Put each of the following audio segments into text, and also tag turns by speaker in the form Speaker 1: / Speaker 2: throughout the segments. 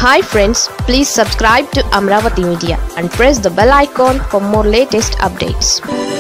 Speaker 1: hi friends please subscribe to Amaravati media and press the bell icon for more latest updates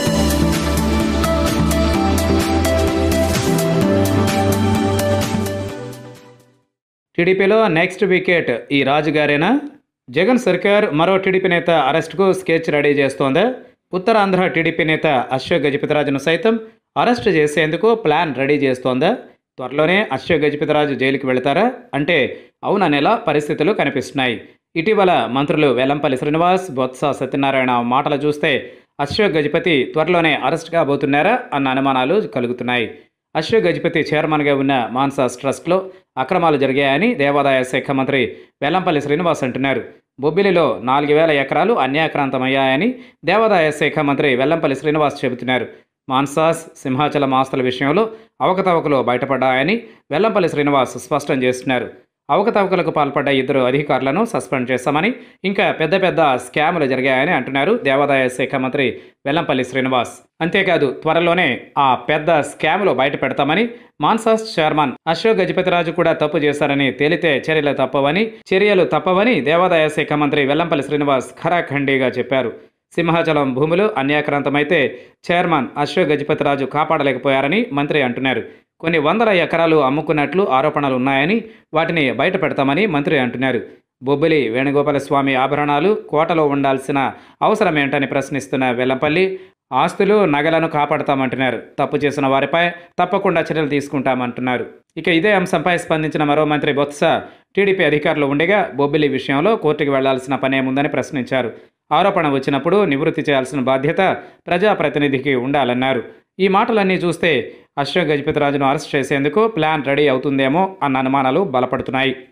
Speaker 2: టీడీపీలో next wicket ఈ రాజుగారేనా జగన్ సర్కార్ మరో TDP నేత అరెస్టుకు స్కెచ్ రెడీ చేస్తోందా ఉత్తరాంధ్ర టీడీపీ నేత అశోక్ గజపతిరాజును సైతం అరెస్ట్ చేసేందుకు ప్లాన్ రెడీ చేస్తోందా త్వరలోనే అశోక్ గజపతిరాజు జైలుకి వెళతారా అంటే అవుననేలా పరిస్థితులు కనిపిస్తున్నాయి ఇటీవల మంత్రులు వెల్లంపల్లి శ్రీనివాస్ బొత్స సత్యనారాయణ మాటలు చూస్తే అశోక్ గజపతి త్వరలోనే అరెస్ట్ కాబోతున్నారా అన్న అనుమానాలు కలుగుతున్నాయి అశోక్ గజపతి చైర్మన్గా ఉన్న మాన్సాస్ ట్రస్ట్లో అక్రమాలు జరిగాయని దేవాదాయ శాఖ మంత్రి వెల్లంపల్లి శ్రీనివాస్ అంటున్నారు బొబ్బిలిలో నాలుగు వేల ఎకరాలు అన్యాక్రాంతమయ్యాయని దేవాదాయ శాఖ మంత్రి వెల్లంపల్లి శ్రీనివాస్ చెబుతున్నారు మాన్సాస్ సింహాచలం ఆస్తుల విషయంలో అవకతవకలు బయటపడ్డాయని వెల్లంపల్లి శ్రీనివాస్ స్పష్టం చేస్తున్నారు అవకతవకలకు పాల్పడ్డ ఇద్దరు అధికారులను సస్పెండ్ చేశామని ఇంకా పెద్ద పెద్ద స్కాములు జరిగాయని అంటున్నారు దేవాదాయ శాఖ మంత్రి వెల్లంపల్లి శ్రీనివాస్ అంతేకాదు త్వరలోనే ఆ పెద్ద స్కాములు బయట పెడతామని మాన్సాస్ చైర్మన్ అశోక్ గజపతిరాజు కూడా తప్పు చేశారని తేలితే చర్యలు తప్పవని చర్యలు తప్పవని దేవాదాయ శాఖ మంత్రి వెల్లంపల్లి శ్రీనివాస్ ఖరాఖండీగా చెప్పారు సింహాచలం భూములు అన్యాక్రాంతమైతే చైర్మన్ అశోక్ గజపతిరాజు కాపాడలేకపోయారని మంత్రి అంటున్నారు కొన్ని వందల ఎకరాలు అమ్ముకున్నట్లు ఆరోపణలు ఉన్నాయని వాటిని బయట పెడతామని మంత్రి అంటున్నారు బొబ్బిలి వేణుగోపాల స్వామి ఆభరణాలు కోటలో ఉండాల్సిన అవసరం ఏంటని ప్రశ్నిస్తున్న వెల్లంపల్లి ఆస్తులు నగలను కాపాడతామంటున్నారు తప్పు చేసిన వారిపై తప్పకుండా చర్యలు తీసుకుంటామంటున్నారు ఇక ఇదే అంశంపై స్పందించిన మరో మంత్రి బొత్స టీడీపీ అధికారులు ఉండగా బొబ్బిలి విషయంలో కోర్టుకు వెళ్లాల్సిన పనేముందని ప్రశ్నించారు ఆరోపణ వచ్చినప్పుడు నివృత్తి చేయాల్సిన బాధ్యత ప్రజాప్రతినిధికి ఉండాలన్నారు ఈ మాటలన్నీ చూస్తే అశోక్ గజపతిరాజును అరెస్ట్ చేసేందుకు ప్లాన్ రెడీ అవుతుందేమో అన్న అనుమానాలు బలపడుతున్నాయి